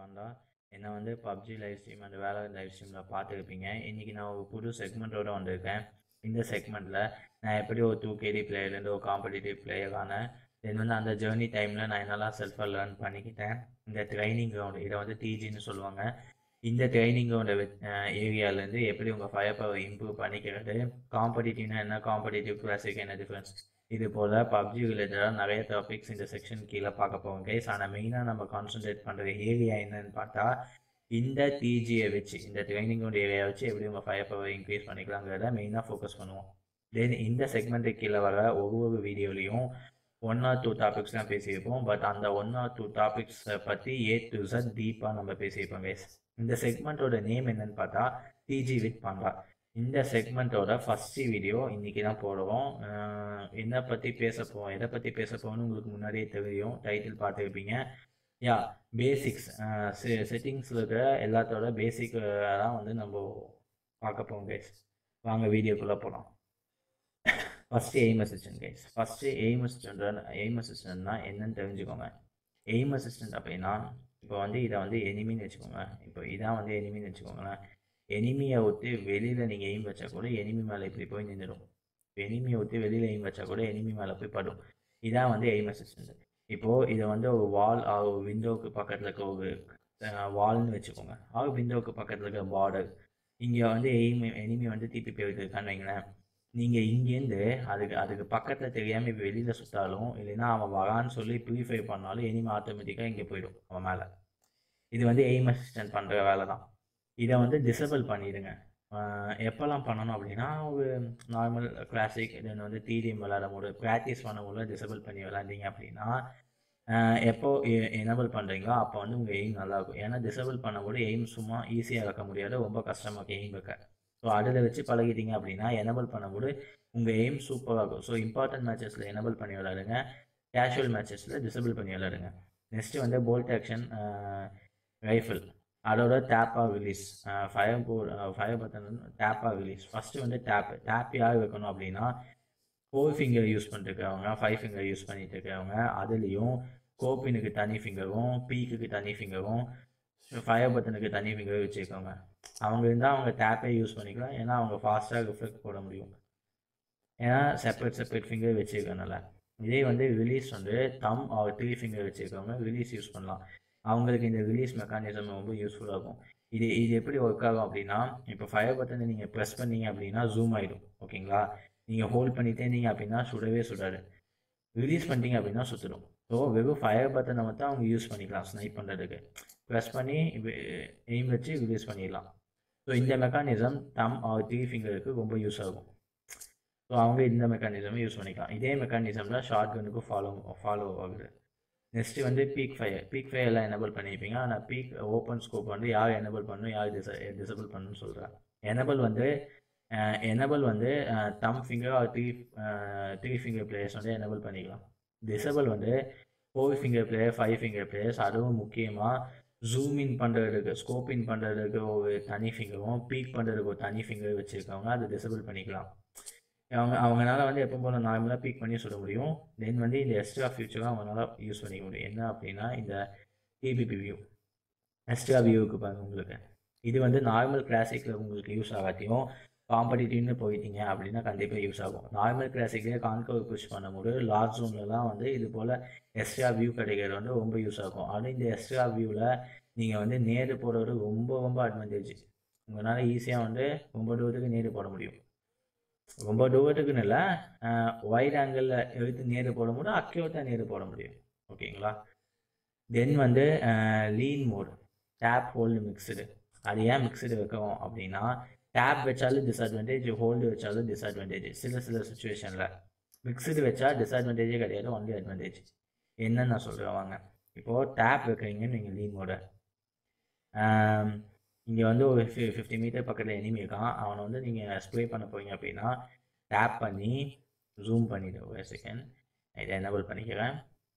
பாண்டா என்ன வந்து PUBG live stream அந்த வேலை லைவ் ஸ்ட்ரீமில் பார்த்துருப்பீங்க இன்றைக்கி நான் ஒரு புது செக்மெண்ட்டோட வந்திருக்கேன் இந்த செக்மெண்ட்டில் நான் எப்படி ஒரு டூ கேடி பிளேயர்லேருந்து ஒரு காம்படிட்டிவ் பிளேயரான தென் வந்து அந்த ஜேர்னி டைமில் நான் என்னெல்லாம் செல்ஃபாக லேர்ன் பண்ணிக்கிட்டேன் இந்த ட்ரைனிங் கிரவுண்ட் இதை வந்து டிஜின்னு சொல்லுவாங்க இந்த ட்ரைனிங் கிரவுண்டை ஏரியாலேருந்து எப்படி உங்கள் ஃபயர் பவர் இம்ப்ரூவ் பண்ணிக்கிறது காம்படிட்டிவ்னா என்ன காம்படிட்டிவ் கிளாஸுக்கு என்ன டிஃப்ரென்ஸ் இது போல் பப்ஜி ரிலேட்டடாக நிறைய டாபிக்ஸ் இந்த செக்ஷன் கீழே பார்க்க போவோம் கைஸ் ஆனால் மெயினாக நம்ம கான்சென்ட்ரேட் பண்ணுற ஏரியா என்னன்னு பார்த்தா இந்த டிஜியை வச்சு இந்த ட்ரைனிங் ஏரியா வச்சு எப்படி உங்கள் ஃபயர் பவர் இன்க்ரீஸ் பண்ணிக்கலாங்கிறத மெயினாக ஃபோக்கஸ் பண்ணுவோம் தென் இந்த செக்மெண்ட்டுக்கு கீழே வர ஒவ்வொரு வீடியோலையும் ஒன் ஆர் டூ டாபிக்ஸ் தான் பேசியிருப்போம் பட் அந்த ஒன் ஆர் டூ டாபிக்ஸை பற்றி ஏ டு Z டீப்பாக நம்ம பேசியிருப்போம் கைஸ் இந்த செக்மெண்ட்டோட நேம் என்னன்னு பார்த்தா டிஜி வித் பாண்டா இந்த செக்மெண்ட்டோட ஃபஸ்ட்டு வீடியோ இன்றைக்கி தான் போடுவோம் அஹ் என்ன பற்றி பேச போவோம் எதை பற்றி பேச போவோம்னு உங்களுக்கு முன்னாடியே தெரியும் டைட்டில் பார்த்துருப்பீங்க யா பேசிக்ஸ் செட்டிங்ஸில் இருக்கிற எல்லாத்தோட பேசிக் தான் வந்து நம்ம பார்க்க போவோம் கைஸ் வாங்க வீடியோக்குள்ளே போகலாம் first aim assistant guys first aim assistant aim அசிஸ்டன்ட்னா என்னன்னு தெரிஞ்சுக்கோங்க எய்ம் அசிஸ்டன்ட் அப்படின்னா இப்போ வந்து இதை வந்து எனிமின்னு வச்சுக்கோங்க இப்போ இதான் வந்து எனிமின்னு வச்சுக்கோங்களேன் எனிமியை விட்டு வெளியில் நீங்கள் எய்ம் வச்சா கூட எனிமி மேலே இப்படி போய் நின்றுடும் எனிமியை விட்டு வெளியில் எய்ம் வச்சா கூட எனிமி மேலே போய் படும் இதான் வந்து எய்ம் அசிஸ்டன்ட் இப்போது இதை வந்து ஒரு வால் ஒரு விண்டோவுக்கு பக்கத்தில் இருக்க ஒரு வால்னு வச்சுக்கோங்க ஆறு விண்டோவுக்கு பக்கத்தில் இருக்க பார்டர் இங்கே வந்து எய்ம் எனிமி வந்து திருப்பி போயிட்டு இருக்கான்னு வைங்களேன் நீங்கள் இங்கேருந்து அதுக்கு அதுக்கு பக்கத்தில் தெரியாமல் இப்போ வெளியில் சுட்டாலும் இல்லைன்னா அவன் வரான்னு சொல்லி ப்ரீஃபை பண்ணாலும் எனிமி ஆட்டோமேட்டிக்காக இங்கே போயிடும் அவன் மேலே இது வந்து எய்ம் அசிஸ்டன்ட் பண்ணுற வேலை தான் இதை வந்து டிசபிள் பண்ணிடுங்க ஆஹ் எப்போல்லாம் பண்ணணும் அப்படின்னா ஒரு நார்மல் கிளாசிக் தென் வந்து டிடிஎம் விளாடும் போது ப்ராக்டிஸ் பண்ணும்போது டிசபிள் பண்ணி விளாண்டிங்க அப்படின்னா ஆஹ் எப்போ எனபிள் பண்ணுறீங்களோ அப்போ வந்து உங்கள் எய்ம் நல்லாயிருக்கும் ஏன்னா டிசபிள் பண்ணும்போது எய்ம் சும்மா ஈஸியாக வைக்க முடியாது ரொம்ப கஷ்டமாக இருக்கும் எய்ம் வைக்க ஸோ அதில் வச்சு பழகிட்டீங்க அப்படின்னா எனபிள் பண்ணும்போது உங்கள் எய்ம் சூப்பராக இருக்கும் ஸோ இம்பார்ட்டன்ட் மேட்சஸில் எனபிள் பண்ணி விளாடுங்க கேஷுவல் மேட்சஸில் டிசபிள் பண்ணி விளாடுங்க நெக்ஸ்ட்டு வந்து போல்ட் ஆக்ஷன் ரைஃபிள் அதோட டேப்பாக ரிலீஸ் ஃபயர் போ ஃபயர் பட்டன் டேப்பாக ரிலீஸ் ஃபஸ்ட்டு வந்து டேப் டேப் யார் வைக்கணும் அப்படின்னா ஃபோர் ஃபிங்கர் யூஸ் பண்ணிட்டு இருக்கிறவங்க ஃபைவ் ஃபிங்கர் யூஸ் பண்ணிட்டு இருக்கிறவங்க அதுலேயும் கோப்பினுக்கு தனி ஃபிங்கரும் பீக்குக்கு தனி ஃபிங்கரும் ஃபயர் பட்டனுக்கு தனி ஃபிங்கர் வச்சுருக்கவங்க அவங்க இருந்தால் அவங்க டேப்பே யூஸ் பண்ணிக்கலாம் ஏன்னா அவங்க ஃபாஸ்ட்டாக ரிஃப்ளெக்ட் போட முடியும் ஏன்னா செப்பரேட் செப்பரேட் ஃபிங்கர் வச்சுருக்கனால இதே வந்து ரிலீஸ் வந்து தம் ஆர் த்ரீ ஃபிங்கர் வச்சுருக்கவங்க ரிலீஸ் யூஸ் பண்ணலாம் அவங்களுக்கு இந்த ரிலீஸ் மெக்கானிசம் ரொம்ப யூஸ்ஃபுல்லாக இருக்கும் இது இது எப்படி ஒர்க் ஆகும் அப்படின்னா இப்போ ஃபயர் பட்டனை நீங்கள் ப்ரெஸ் பண்ணீங்க அப்படின்னா ஜூம் ஆகிடும் ஓகேங்களா நீங்கள் ஹோல்ட் பண்ணிட்டே இருந்தீங்க அப்படின்னா சுடவே சுடாது ரிலீஸ் பண்ணிட்டீங்க அப்படின்னா சுற்றிடும் ஸோ வெறும் ஃபயர் பட்டனை மட்டும் அவங்க யூஸ் பண்ணிக்கலாம் ஸ்னைப் பண்ணுறதுக்கு ப்ரெஸ் பண்ணி எய்ம் வச்சு ரிலீஸ் பண்ணிடலாம் ஸோ இந்த மெக்கானிசம் தம் ஆர் த்ரீ ஃபிங்கருக்கு ரொம்ப யூஸ் ஆகும் ஸோ அவங்க இந்த மெக்கானிசமை யூஸ் பண்ணிக்கலாம் இதே மெக்கானிசம் தான் ஷார்ட் கனுக்கு ஃபாலோ ஃபாலோ ஆகுது நெக்ஸ்ட்டு வந்து பீக் ஃபயர் பீக் ஃபயர்லாம் எனபிள் பண்ணியிருப்பீங்க ஆனால் பீக் ஓப்பன் ஸ்கோப் வந்து யார் எனபிள் பண்ணணும் யார் டிச டிசபிள் பண்ணணும்னு சொல்கிறேன் எனபிள் வந்து எனபிள் வந்து thumb finger or three three finger players வந்து எனபிள் பண்ணிக்கலாம் டிசபிள் வந்து four finger player five finger players அதுவும் முக்கியமாக ஜூம் இன் பண்ணுறதுக்கு ஸ்கோப் இன் பண்ணுறதுக்கு ஒரு தனி ஃபிங்கரும் பீக் பண்ணுறதுக்கு ஒரு தனி ஃபிங்கர் வச்சுருக்கவங்க அதை டிசபிள் பண்ணிக்கலாம் அவங்க அவங்களால வந்து எப்போ போல நார்மலாக பீக் பண்ணி சொல்ல முடியும் தென் வந்து இந்த எக்ஸ்ட்ரா ஃபியூச்சரும் அவங்களால யூஸ் பண்ணிக்க முடியும் என்ன அப்படின்னா இந்த டிபிபி வியூ எக்ஸ்ட்ரா வியூவுக்கு பாருங்க உங்களுக்கு இது வந்து நார்மல் கிளாசிக்கில் உங்களுக்கு யூஸ் ஆகாட்டியும் காம்படிட்டிவ்னு போயிட்டீங்க அப்படின்னா கண்டிப்பாக யூஸ் ஆகும் நார்மல் கிளாசிக்லேயே கான்கவர் புஷ் பண்ணும்போது லார்ஜ் ஜோன்லலாம் வந்து இது போல் எக்ஸ்ட்ரா வியூ கிடைக்கிறது வந்து ரொம்ப யூஸ் ஆகும் அதுவும் இந்த எக்ஸ்ட்ரா வியூவில் நீங்கள் வந்து நேரு போடுறது ரொம்ப ரொம்ப அட்வான்டேஜ் உங்களால் ஈஸியாக வந்து ரொம்ப தூரத்துக்கு நேரு போட முடியும் ரொம்ப தூரத்துக்குன்னு இல்லை ஒயிட் ஆங்கிளில் எடுத்து நேரு போடும்போது அக்யூரேட்டாக நேரு போட முடியும் ஓகேங்களா தென் வந்து lean mode tap hold mixed அது ஏன் மிக்சடு வைக்கிறோம் அப்படின்னா டேப் வச்சாலும் டிஸ்அட்வான்டேஜ் ஹோல்டு வச்சாலும் டிஸ்அட்வான்டேஜ் சில சில சுச்சுவேஷனில் மிக்சடு வச்சா டிஸ்அட்வான்டேஜே கிடையாது ஒன்லி அட்வான்டேஜ் என்னன்னு நான் சொல்கிறேன் வாங்க இப்போது டேப் வைக்கிறீங்கன்னு நீங்கள் லீன் மோட இங்கே வந்து ஒரு ஃபி ஃபிஃப்டி மீட்டர் பக்கத்தில் எனிமி இருக்கான் அவனை வந்து நீங்கள் ஸ்ப்ரே பண்ண போறீங்க அப்படின்னா டேப் பண்ணி ஜூம் பண்ணிவிடு ஒரு செகண்ட் இதை எனபிள் பண்ணிக்கிறேன்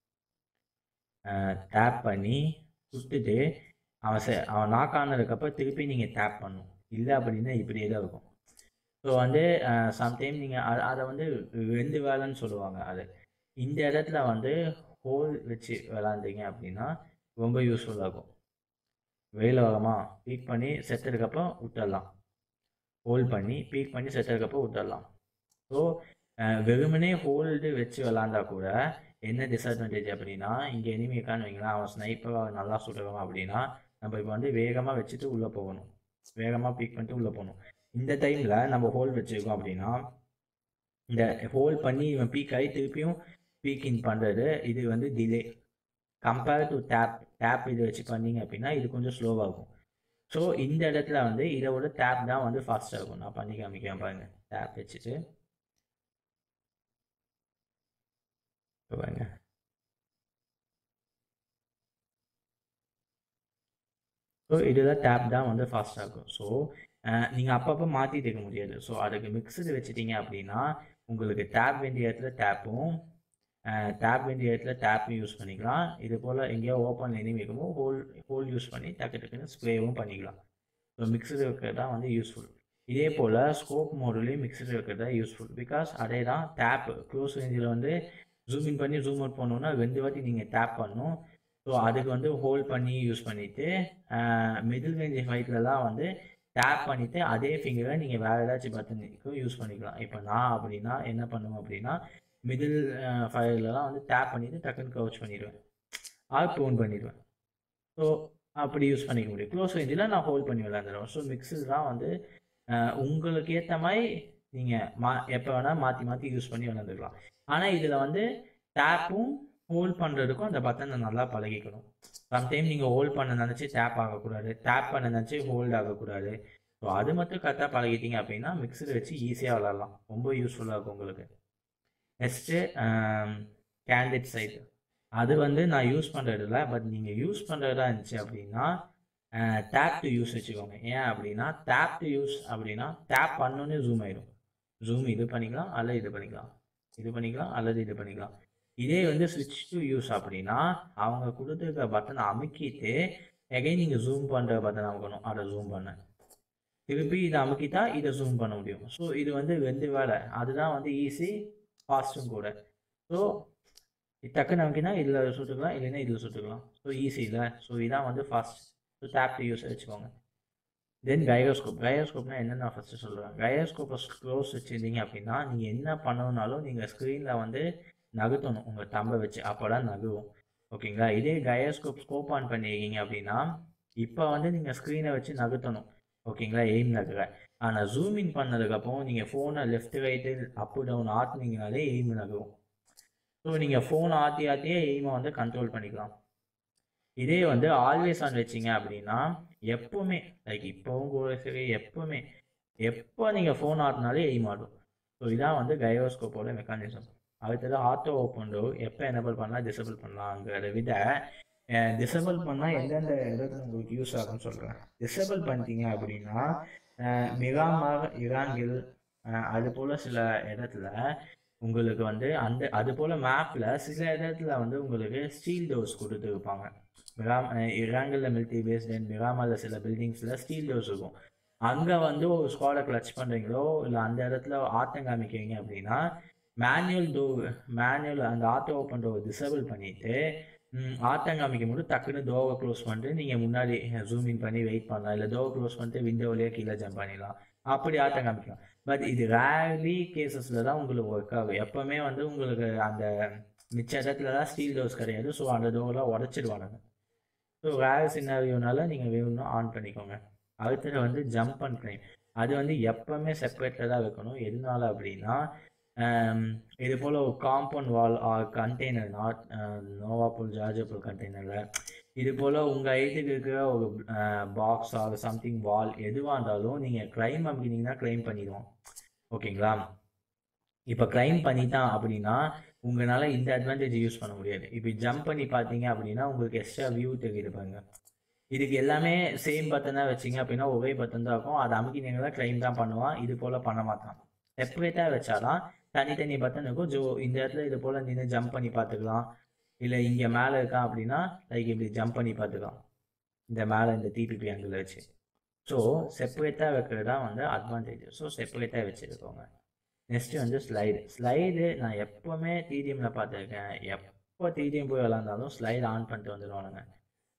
டேப் பண்ணி சுட்டுட்டு அவன் செ அவன் நாக் ஆனதுக்கப்புறம் திருப்பி நீங்கள் டேப் பண்ணணும் இல்லை அப்படின்னா இப்படியே தான் இருக்கும் ஸோ வந்து சம்டைம் நீங்கள் அதை வந்து ரெண்டு வேலைன்னு சொல்லுவாங்க அது இந்த இடத்துல வந்து ஹோல் வச்சு விளாண்டீங்க அப்படின்னா ரொம்ப யூஸ்ஃபுல்லாக இருக்கும் வெளியில் வரோமா பீக் பண்ணி செத்ததுக்கப்புறம் விட்டுடலாம் ஹோல்ட் பண்ணி பீக் பண்ணி செத்ததுக்கப்புறம் விட்டுடலாம் ஸோ வெறுமனே ஹோல்டு வச்சு விளாண்டா கூட என்ன டிஸ்அட்வான்டேஜ் அப்படின்னா இங்கே எனிமி இருக்கான்னு வைங்களேன் அவன் ஸ்னைப்பர் நல்லா சுடுறான் அப்படின்னா நம்ம இப்போ வந்து வேகமாக வச்சுட்டு உள்ளே போகணும் வேகமாக பீக் பண்ணிட்டு உள்ளே போகணும் இந்த டைமில் நம்ம ஹோல்ட் வச்சுருக்கோம் அப்படின்னா இந்த ஹோல்ட் பண்ணி இவன் பீக் ஆகி திருப்பியும் பீக் இன் பண்ணுறது இது வந்து delay compare to tap tap இது வச்சு பண்ணீங்க அப்படின்னா இது கொஞ்சம் ஸ்லோவாகும் ஸோ இந்த இடத்துல வந்து இதை விட டேப் தான் வந்து ஃபாஸ்ட்டாக இருக்கும் நான் பண்ணி காமிக்கிறேன் பாருங்க டேப் வச்சுட்டு இப்போ பாருங்க ஸோ இதில் டேப் தான் வந்து ஃபாஸ்ட்டாக இருக்கும் ஸோ நீங்கள் அப்பப்போ மாற்றிட்டு இருக்க முடியாது ஸோ அதுக்கு மிக்சடு வச்சுட்டீங்க அப்படின்னா உங்களுக்கு டேப் வேண்டிய இடத்துல டேப்பும் டேப் வேண்டிய இடத்துல டேப்பும் யூஸ் பண்ணிக்கலாம் இது போல் எங்கேயோ ஓப்பன் எனிமி இருக்குமோ ஹோல் ஹோல் யூஸ் பண்ணி டக்கு டக்குன்னு ஸ்ப்ரேவும் பண்ணிக்கலாம் ஸோ மிக்சடு இருக்கிறது தான் வந்து யூஸ்ஃபுல் இதே போல் ஸ்கோப் மோடுலேயும் மிக்சடு இருக்கிறது தான் யூஸ்ஃபுல் பிகாஸ் அதே தான் டேப் க்ளோஸ் ரேஞ்சில் வந்து ஜூம் இன் பண்ணி ஜூம் அவுட் பண்ணணும்னா ரெண்டு வாட்டி நீங்கள் டேப் பண்ணணும் ஸோ அதுக்கு வந்து ஹோல்ட் பண்ணி யூஸ் பண்ணிவிட்டு மிடில் ரேஞ்ச் ஃபைட்லலாம் வந்து டேப் பண்ணிவிட்டு அதே ஃபிங்கரை நீங்கள் வேறு ஏதாச்சும் பட்டனுக்கும் யூஸ் பண்ணிக்கலாம் இப்போ நான் அப்படின்னா என்ன பண்ணுவேன் அப்படின்னா மிடில் ஃபைலெலாம் வந்து டேப் பண்ணிவிட்டு டக்குன்னு கவுச் பண்ணிடுவேன் ஆர் ப்ரோன் பண்ணிடுவேன் ஸோ அப்படி யூஸ் பண்ணிக்க முடியும் க்ளோஸ் ரேஞ்சில் நான் ஹோல்ட் பண்ணி விளாண்டுருவேன் ஸோ மிக்ஸஸ் தான் வந்து உங்களுக்கு ஏற்ற மாதிரி நீங்கள் மா எப்போ வேணால் மாற்றி மாற்றி யூஸ் பண்ணி விளாண்டுக்கலாம் ஆனால் இதில் வந்து டேப்பும் ஹோல்ட் பண்ணுறதுக்கும் அந்த பட்டனை நல்லா பழகிக்கணும் சம்டைம் நீங்கள் ஹோல்ட் பண்ண நினச்சி டேப் ஆகக்கூடாது டேப் பண்ண நினச்சி ஹோல்ட் ஆகக்கூடாது ஸோ அது மட்டும் கரெக்டாக பழகிட்டீங்க அப்படின்னா மிக்சர் வச்சு ஈஸியாக விளாட்லாம் ரொம்ப யூஸ்ஃபுல்லாக இருக்கும் உங்களுக்கு நெக்ஸ்ட்டு கேண்டிட் சைட் அது வந்து நான் யூஸ் பண்ணுறதில்ல பட் நீங்கள் யூஸ் பண்ணுறதா இருந்துச்சு அப்படின்னா டேப் டு யூஸ் வச்சுக்கோங்க ஏன் அப்படின்னா டேப் டு யூஸ் அப்படின்னா டேப் பண்ணோன்னே ஜூம் ஆயிடும் ஜூம் இது பண்ணிக்கலாம் அல்லது இது பண்ணிக்கலாம் இது பண்ணிக்கலாம் அல்லது இது பண்ணிக்கலாம் இதே வந்து ஸ்விட்ச் டு யூஸ் அப்படின்னா அவங்க கொடுத்துருக்க பட்டனை அமுக்கிட்டு எகைன் நீங்கள் ஜூம் பண்ணுற பட்டன் அமுக்கணும் அதை ஜூம் பண்ண திருப்பி இதை அமுக்கிட்டா இதை ஜூம் பண்ண முடியும் ஸோ இது வந்து ரெண்டு வேலை அதுதான் வந்து ஈஸி ஃபாஸ்ட்டும் கூட ஸோ டக்குன்னு அமுக்கினா இதில் சுட்டுக்கலாம் இல்லைன்னா இதில் சுட்டுக்கலாம் ஸோ ஈஸி இல்லை ஸோ இதான் வந்து ஃபாஸ்ட் ஸோ டேப் யூஸ் வச்சுக்கோங்க தென் கைரோஸ்கோப் கைரோஸ்கோப்னா என்ன நான் ஃபஸ்ட்டு சொல்லுவேன் கைரோஸ்கோப்பை க்ளோஸ் வச்சுருந்தீங்க அப்படின்னா நீங்கள் என்ன பண்ணணுனாலும் நீங்கள் ஸ்க்ரீனில் வந்து நகர்த்தணும் உங்கள் தம்பை வச்சு அப்போ தான் நகரும் ஓகேங்களா இதே கயோஸ்கோப் ஸ்கோப் ஆன் பண்ணியிருக்கீங்க அப்படின்னா இப்போ வந்து நீங்கள் ஸ்க்ரீனை வச்சு நகர்த்தணும் ஓகேங்களா எய்ம் நகர ஆனால் ஜூம் இன் பண்ணதுக்கப்புறம் நீங்கள் ஃபோனை லெஃப்ட் ரைட்டு அப்பு டவுன் ஆட்டினீங்கனாலே எய்ம் நகரும் ஸோ நீங்கள் ஃபோனை ஆற்றி ஆற்றியே எய்மை வந்து கண்ட்ரோல் பண்ணிக்கலாம் இதே வந்து ஆல்வேஸ் ஆன் வச்சிங்க அப்படின்னா எப்போவுமே லைக் இப்போவும் கூட சரி எப்போவுமே எப்போ நீங்கள் ஃபோன் ஆட்டினாலே எய்ம் ஆடும் ஸோ இதான் வந்து கைரோஸ்கோப்போட மெக்கானிசம் அடுத்தது ஆட்டோ ஓப்பன் டோர் எப்போ எனபிள் பண்ணலாம் டிசபிள் பண்ணலாங்கிறத விட டிசபிள் பண்ணால் எந்தெந்த இடத்துல உங்களுக்கு யூஸ் ஆகும்னு சொல்கிறேன் டிசபிள் பண்ணிட்டீங்க அப்படின்னா மிகாமாக இராங்கில் அது போல் சில இடத்துல உங்களுக்கு வந்து அந்த அது போல் மேப்பில் சில இடத்துல வந்து உங்களுக்கு ஸ்டீல் டோர்ஸ் கொடுத்துருப்பாங்க மிராம் இராங்கலில் மிலிட்ரி பேஸ் தென் மிராமாவில் சில பில்டிங்ஸில் ஸ்டீல் டோர்ஸ் இருக்கும் அங்கே வந்து ஒரு ஸ்குவாடை கிளச் பண்ணுறீங்களோ இல்லை அந்த இடத்துல ஆட்டம் காமிக்கிறீங்க அப்படின்னா மேனுவல் டோர் மேனுவல் அந்த ஆட்டோ ஓப்பன் டோர் டிசபிள் பண்ணிவிட்டு ஆட்டம் காமிக்கும் போது டக்குன்னு டோவை க்ளோஸ் பண்ணிட்டு நீங்கள் முன்னாடி ஜூம் இன் பண்ணி வெயிட் பண்ணலாம் இல்லை டோவை க்ளோஸ் பண்ணிட்டு விண்டோவிலேயே கீழே ஜம்ப் பண்ணிடலாம் அப்படி ஆட்டம் காமிக்கலாம் பட் இது ரேர்லி கேசஸில் தான் உங்களுக்கு ஒர்க் ஆகும் எப்போவுமே வந்து உங்களுக்கு அந்த மிச்ச இடத்துல தான் ஸ்டீல் டோர்ஸ் கிடையாது ஸோ அந்த டோர்லாம் உடச்சிடுவானுங்க ஸோ ரேர் சின்னாரியோனால நீங்கள் வேணும்னா ஆன் பண்ணிக்கோங்க அடுத்தது வந்து ஜம்ப் அண்ட் கிளைம் அது வந்து எப்போவுமே செப்பரேட்டாக தான் வைக்கணும் எதனால அப்படின்னா இது போல் ஒரு compound wall or container not நோவாபுல் ஜார்ஜபுல் கண்டெய்னரில் இது போல் உங்கள் ஐட்டுக்கு இருக்கிற ஒரு பாக்ஸ் ஆர் சம்திங் வால் எதுவாக இருந்தாலும் நீங்கள் க்ளைம் அப்படின்னீங்கன்னா க்ளைம் பண்ணிடுவோம் ஓகேங்களா இப்போ க்ளைம் பண்ணிட்டான் அப்படின்னா உங்களால் இந்த அட்வான்டேஜ் யூஸ் பண்ண முடியாது இப்போ ஜம்ப் பண்ணி பார்த்தீங்க அப்படின்னா உங்களுக்கு எக்ஸ்ட்ரா வியூ தெரியுது பாருங்க இதுக்கு எல்லாமே சேம் பட்டன் தான் வச்சிங்க அப்படின்னா ஒரே பட்டன் தான் இருக்கும் அதை அமுக்கினீங்கன்னா க்ளைம் தான் பண்ணுவான் இது போல் பண்ண மாட்டான் செப்பரேட்டாக வச்சாதான் தனித்தனி பட்டன் இருக்கும் ஜோ இந்த இடத்துல இது போல் நின்று ஜம்ப் பண்ணி பார்த்துக்கலாம் இல்லை இங்கே மேலே இருக்கான் அப்படின்னா லைக் இப்படி ஜம்ப் பண்ணி பார்த்துக்கலாம் இந்த மேலே இந்த டிபிபி ஆங்கிள் வச்சு ஸோ செப்பரேட்டாக வைக்கிறது தான் வந்து அட்வான்டேஜ் ஸோ செப்பரேட்டாக வச்சுருக்கோங்க நெக்ஸ்ட்டு வந்து ஸ்லைடு ஸ்லைடு நான் எப்போவுமே டிடிஎம்மில் பார்த்துருக்கேன் எப்போ டிடிஎம் போய் விளாண்டாலும் ஸ்லைடு ஆன் பண்ணிட்டு வந்துடுவானுங்க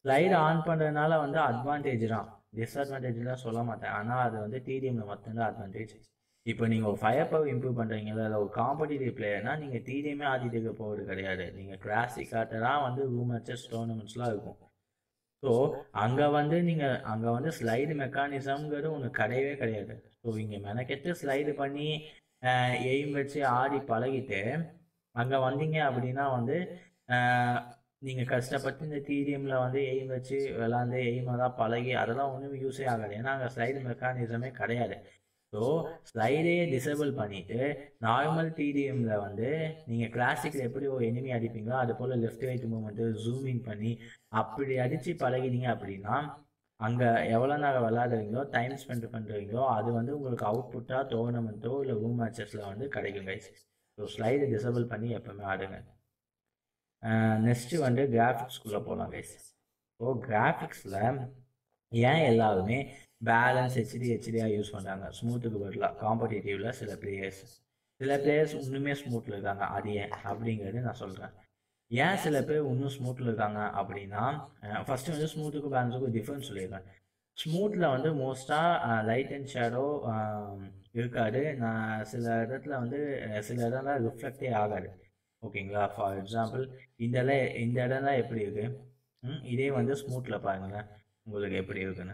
ஸ்லைடு ஆன் பண்ணுறதுனால வந்து அட்வான்டேஜ் தான் டிஸ்அட்வான்டேஜ்லாம் சொல்ல மாட்டேன் ஆனால் அது வந்து டிடிஎம்ல மட்டும்தான் அட்வான்டேஜ் இப்போ நீங்கள் ஒரு ஃபயர் பவர் இம்ப்ரூவ் பண்ணுறீங்களா இல்லை ஒரு காம்படிட்டிவ் பிளேயர்னா நீங்கள் டிடிஎம்மே ஆடிட்டு இருக்க போகிறது கிடையாது நீங்கள் கிளாசிக் ஆட்டெல்லாம் வந்து ரூம் மேட்சஸ் டோர்னமெண்ட்ஸ்லாம் இருக்கும் ஸோ அங்கே வந்து நீங்கள் அங்கே வந்து ஸ்லைடு மெக்கானிசம்ங்கிறது ஒன்று கிடையவே கிடையாது ஸோ இங்கே மெனக்கெட்டு ஸ்லைடு பண்ணி எய்ம் வச்சு ஆடி பழகிட்டு அங்கே வந்தீங்க அப்படின்னா வந்து நீங்கள் கஷ்டப்பட்டு இந்த டிடிஎம்மில் வந்து எய்ம் வச்சு விளாண்டு எய்மை தான் பழகி அதெல்லாம் ஒன்றும் யூஸே ஆகாது ஏன்னா அங்கே ஸ்லைடு மெக்கானிசமே கிடையாது ஸோ ஸ்லைடே டிசேபிள் பண்ணிவிட்டு நார்மல் டிடிஎம்ல வந்து நீங்கள் கிளாசிக்கில் எப்படி ஒரு எனிமி அடிப்பீங்களோ அது போல் left right movement zoom in பண்ணி அப்படி அடித்து பழகினீங்க அப்படின்னா அங்கே எவ்வளோ நேரம் விளாடுறீங்களோ டைம் ஸ்பெண்ட் பண்ணுறீங்களோ அது வந்து உங்களுக்கு அவுட்புட்டாக டோர்னமெண்ட்டோ இல்லை ரூம் மேட்சஸில் வந்து கிடைக்கும் கைஸ் ஸோ ஸ்லைடு டிசேபிள் பண்ணி எப்போவுமே ஆடுங்க நெக்ஸ்ட்டு வந்து கிராஃபிக்ஸ்குள்ளே போகலாம் கைஸ் ஸோ கிராஃபிக்ஸில் ஏன் எல்லாருமே பேலன்ஸ் ஹெச்டி ஹெச்டியாக யூஸ் பண்ணுறாங்க ஸ்மூத்துக்கு பதிலாக காம்படிட்டிவில் சில பிளேயர்ஸ் சில பிளேயர்ஸ் இன்னுமே ஸ்மூத்தில் இருக்காங்க அது ஏன் அப்படிங்கிறது நான் சொல்கிறேன் ஏன் சில பேர் இன்னும் ஸ்மூத்தில் இருக்காங்க அப்படின்னா ஃபஸ்ட்டு வந்து ஸ்மூத்துக்கும் பேலன்ஸுக்கும் டிஃப்ரென்ஸ் சொல்லியிருக்கேன் ஸ்மூத்தில் வந்து மோஸ்ட்டாக லைட் அண்ட் ஷேடோ இருக்காது நான் சில இடத்துல வந்து சில இடம்லாம் ரிஃப்ளெக்டே ஆகாது ஓகேங்களா ஃபார் எக்ஸாம்பிள் இந்த இடம் இந்த இடம்லாம் எப்படி இருக்குது இதே வந்து ஸ்மூத்தில் பாருங்களேன் உங்களுக்கு எப்படி இருக்குன்னு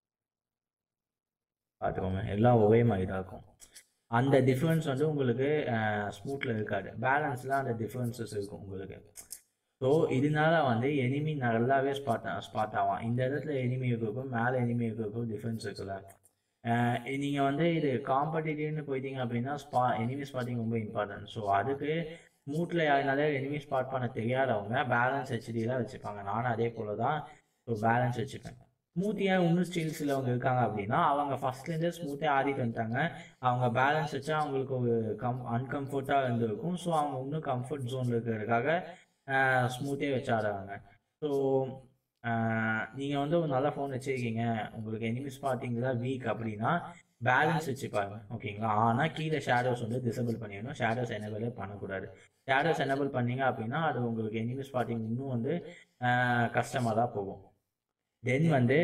பார்த்துக்கோங்க எல்லாம் ஒரே மாதிரி தான் இருக்கும் அந்த டிஃப்ரென்ஸ் வந்து உங்களுக்கு ஸ்மூத்தில் இருக்காது பேலன்ஸில் அந்த டிஃப்ரென்சஸ் இருக்கும் உங்களுக்கு ஸோ இதனால வந்து எனிமி நல்லாவே ஸ்பாட் ஸ்பாட் ஆகும் இந்த இடத்துல எனிமி இருக்கும் மேலே எனிமி இருக்கும் டிஃப்ரென்ஸ் இருக்குல்ல நீங்கள் வந்து இது காம்படிட்டிவ்னு போயிட்டீங்க அப்படின்னா ஸ்பா எனிமி ஸ்பாட்டிங் ரொம்ப இம்பார்ட்டன்ட் ஸோ அதுக்கு ஸ்மூத்தில் யாருனாலே எனிமி ஸ்பாட் பண்ண தெரியாதவங்க பேலன்ஸ் ஹெச்டியில் வச்சுப்பாங்க நானும் அதே போல் தான் ஸோ பேலன்ஸ் வச்சுப்பேன் ஸ்மூத்தியாக இன்னும் ஸ்டீல்ஸில் அவங்க இருக்காங்க அப்படின்னா அவங்க ஃபஸ்ட்லேருந்தே ஸ்மூத்தாக ஆடிட்டு வந்துட்டாங்க அவங்க பேலன்ஸ் வச்சா அவங்களுக்கு ஒரு கம் அன்கம்ஃபர்ட்டாக இருந்திருக்கும் ஸோ அவங்க இன்னும் கம்ஃபர்ட் ஜோனில் இருக்கிறதுக்காக ஸ்மூத்தே வச்சு ஆடுறாங்க ஸோ நீங்கள் வந்து ஒரு நல்ல ஃபோன் வச்சுருக்கீங்க உங்களுக்கு எனிமி ஸ்பாட்டிங்கில் வீக் அப்படின்னா பேலன்ஸ் வச்சுப்பாங்க ஓகேங்களா ஆனால் கீழே ஷேடோஸ் வந்து டிசபிள் பண்ணிடணும் ஷேடோஸ் எனபிளே பண்ணக்கூடாது ஷேடோஸ் எனபிள் பண்ணீங்க அப்படின்னா அது உங்களுக்கு எனிமி ஸ்பாட்டிங் இன்னும் வந்து கஷ்டமாக தான் போகும் தென் வந்து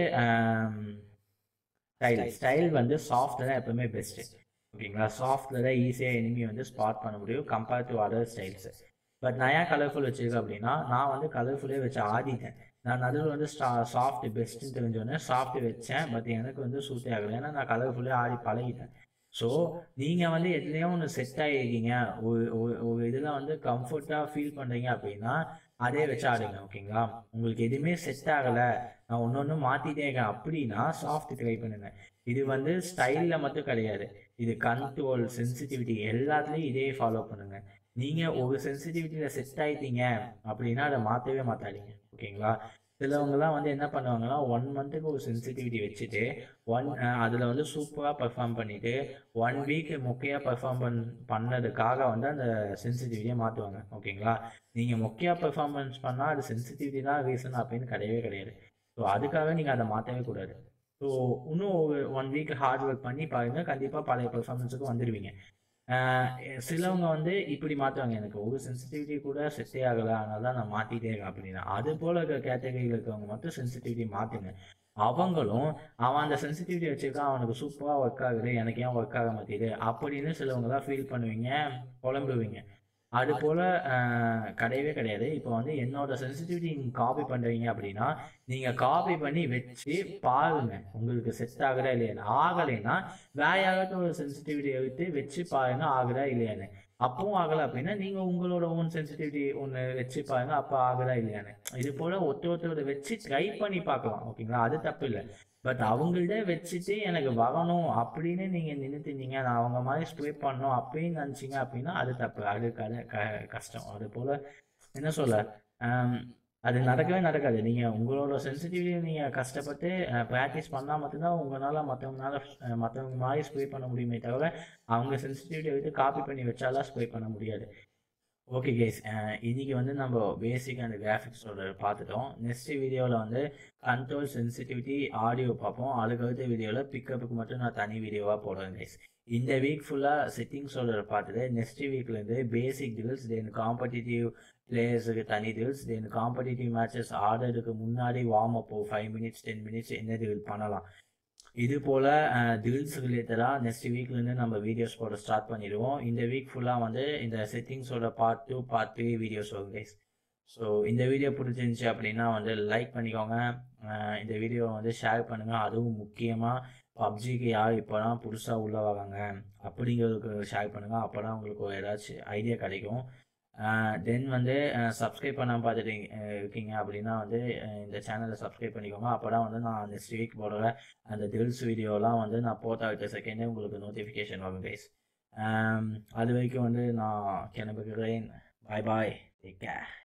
ஸ்டைல் ஸ்டைல் வந்து சாஃப்ட் தான் எப்பவுமே பெஸ்ட்டு ஓகேங்களா சாஃப்டில் தான் ஈஸியாக எனிமி வந்து ஸ்பாட் பண்ண முடியும் compared to other styles but நான் ஏன் கலர்ஃபுல் வச்சுருக்கேன் அப்படின்னா நான் வந்து கலர்ஃபுல்லே வச்சு ஆடிட்டேன் நான் நடுவில் வந்து ஸ்டா சாஃப்ட் பெஸ்ட்டுன்னு தெரிஞ்சோடனே சாஃப்ட் வச்சேன் பட் எனக்கு வந்து சூட்டே ஆகலை ஏன்னா நான் கலர்ஃபுல்லே ஆடி பழகிட்டேன் ஸோ நீங்கள் வந்து எதுலேயும் ஒன்று செட் ஆகிருக்கீங்க ஒரு ஒரு இதில் வந்து கம்ஃபர்ட்டாக ஃபீல் பண்ணுறீங்க அப்படின்னா அதே வச்சு ஆடுங்க ஓகேங்களா உங்களுக்கு எதுவுமே செட் ஆகலை நான் ஒன்று ஒன்று மாற்றிட்டே இருக்கேன் அப்படின்னா சாஃப்ட் ட்ரை பண்ணுங்க இது வந்து ஸ்டைலில் மட்டும் கிடையாது இது கண்ட்ரோல் சென்சிட்டிவிட்டி எல்லாத்துலேயும் இதே ஃபாலோ பண்ணுங்க நீங்கள் ஒரு சென்சிட்டிவிட்டியில் செட் ஆகிட்டீங்க அப்படின்னா அதை மாற்றவே மாற்றாதீங்க ஓகேங்களா சிலவங்கலாம் வந்து என்ன பண்ணுவாங்கன்னா ஒன் மந்த்துக்கு ஒரு சென்சிட்டிவிட்டி வச்சுட்டு ஒன் அதில் வந்து சூப்பராக பர்ஃபார்ம் பண்ணிவிட்டு ஒன் வீக் மொக்கையாக பர்ஃபார்ம் பண் பண்ணதுக்காக வந்து அந்த சென்சிட்டிவிட்டியை மாற்றுவாங்க ஓகேங்களா நீங்கள் மொக்கையாக பெர்ஃபார்மன்ஸ் பண்ணால் அது சென்சிட்டிவிட்டி தான் ரீசன் அப்படின்னு கிடையவே கிடையாது ஸோ அதுக்காக நீங்கள் அதை மாற்றவே கூடாது ஸோ இன்னும் ஒரு ஒன் வீக் ஹார்ட் ஒர்க் பண்ணி பாருங்கள் கண்டிப்பாக பழைய பெர்ஃபார்மன்ஸுக்கு வந்துடுவீங்க சிலவங்க வந்து இப்படி மாற்றுவாங்க எனக்கு ஒரு சென்சிட்டிவிட்டி கூட செட்டே ஆகலை அதனால தான் நான் மாற்றிட்டே இருக்கேன் அப்படின்னா அது போல் இருக்க கேட்டகரியில் இருக்கவங்க மட்டும் சென்சிட்டிவிட்டி மாற்றுங்க அவங்களும் அவன் அந்த சென்சிட்டிவிட்டி வச்சுருக்கான் அவனுக்கு சூப்பராக ஒர்க் ஆகுது எனக்கு ஏன் ஒர்க் ஆக மாட்டேங்குது அப்படின்னு சிலவங்க தான் ஃபீல் பண்ணுவீங்க புலம்புவீங்க அது போல் கிடையவே கிடையாது இப்போ வந்து என்னோட சென்சிட்டிவிட்டி நீங்கள் காப்பி பண்ணுறீங்க அப்படின்னா நீங்கள் காப்பி பண்ணி வச்சு பாருங்க உங்களுக்கு செட் ஆகுதா இல்லையான்னு ஆகலைன்னா வேற யாராட்டும் ஒரு சென்சிட்டிவிட்டி எடுத்து வச்சு பாருங்க ஆகுதா இல்லையான்னு அப்பவும் ஆகலை அப்படின்னா நீங்கள் உங்களோட ஓன் சென்சிட்டிவிட்டி ஒன்று வச்சு பாருங்க அப்போ ஆகுதா இல்லையான்னு இது போல் ஒருத்தர் ஒருத்தரோட வச்சு ட்ரை பண்ணி பார்க்கலாம் ஓகேங்களா அது தப்பு இல்லை பட் அவங்கள்ட்ட வச்சுட்டு எனக்கு வரணும் அப்படின்னு நீங்கள் நின்றுட்டுருந்தீங்க நான் அவங்க மாதிரி ஸ்ப்ரே பண்ணணும் அப்படின்னு நினச்சிங்க அப்படின்னா அது தப்பு அது கதை க கஷ்டம் அது போல் என்ன சொல்ல அது நடக்கவே நடக்காது நீங்கள் உங்களோட சென்சிட்டிவிட்டி நீங்கள் கஷ்டப்பட்டு ப்ராக்டிஸ் பண்ணால் மட்டும்தான் உங்களால் மற்றவங்களால மற்றவங்க மாதிரி ஸ்ப்ரே பண்ண முடியுமே தவிர அவங்க சென்சிட்டிவிட்டியை விட்டு காப்பி பண்ணி வச்சாலாம் ஸ்ப்ரே பண்ண முடியாது ஓகே கேஸ் இன்றைக்கி வந்து நம்ம பேசிக் அண்ட் கிராஃபிக்ஸோட பார்த்துட்டோம் நெக்ஸ்ட் வீடியோவில் வந்து கண்ட்ரோல் சென்சிட்டிவிட்டி ஆடியோ பார்ப்போம் அதுக்கடுத்த வீடியோவில் பிக்கப்புக்கு மட்டும் நான் தனி வீடியோவாக போடுவேன் கேஸ் இந்த வீக் ஃபுல்லாக செட்டிங்ஸோட பார்த்துட்டு நெக்ஸ்ட் வீக்லேருந்து பேசிக் ட்ரில்ஸ் தென் காம்படிட்டிவ் பிளேயர்ஸுக்கு தனி ட்ரில்ஸ் தென் காம்படிட்டிவ் மேட்சஸ் ஆடுறதுக்கு முன்னாடி warm up five minutes ten minutes என்ன ட்ரில் பண்ணலாம் இது போல் ட்ரில்ஸ் ரிலேட்டடாக நெக்ஸ்ட் வீக்லேருந்து நம்ம வீடியோஸ் போட ஸ்டார்ட் பண்ணிடுவோம் இந்த வீக் ஃபுல்லாக வந்து இந்த செட்டிங்ஸோட part two part three videos வரும் கைஸ் ஸோ இந்த வீடியோ பிடிச்சிருந்துச்சி அப்படின்னா வந்து லைக் பண்ணிக்கோங்க அஹ் இந்த வீடியோவை வந்து ஷேர் பண்ணுங்கள் அதுவும் முக்கியமாக பப்ஜிக்கு யார் இப்போ தான் புதுசாக உள்ளே வராங்க அப்படிங்கிறதுக்கு ஷேர் பண்ணுங்கள் அப்போ தான் உங்களுக்கு ஒரு ஏதாச்சும் ஐடியா கிடைக்கும் தென் வந்து சப்ஸ்கிரைப் பண்ணாமல் பார்த்துட்டு இருக்கீங்க அப்படின்னா வந்து அஹ் இந்த சேனலை சப்ஸ்கிரைப் பண்ணிக்கோங்க அப்போ தான் வந்து நான் நெக்ஸ்ட் வீக் போடுற அந்த ட்ரில்ஸ் வீடியோலாம் வந்து நான் போட்ட அடுத்த செகண்டே உங்களுக்கு நோட்டிஃபிகேஷன் வரும் கைஸ் அது வரைக்கும் வந்து நான் கிளம்புகிறேன் பாய் பாய் டேக் கேர்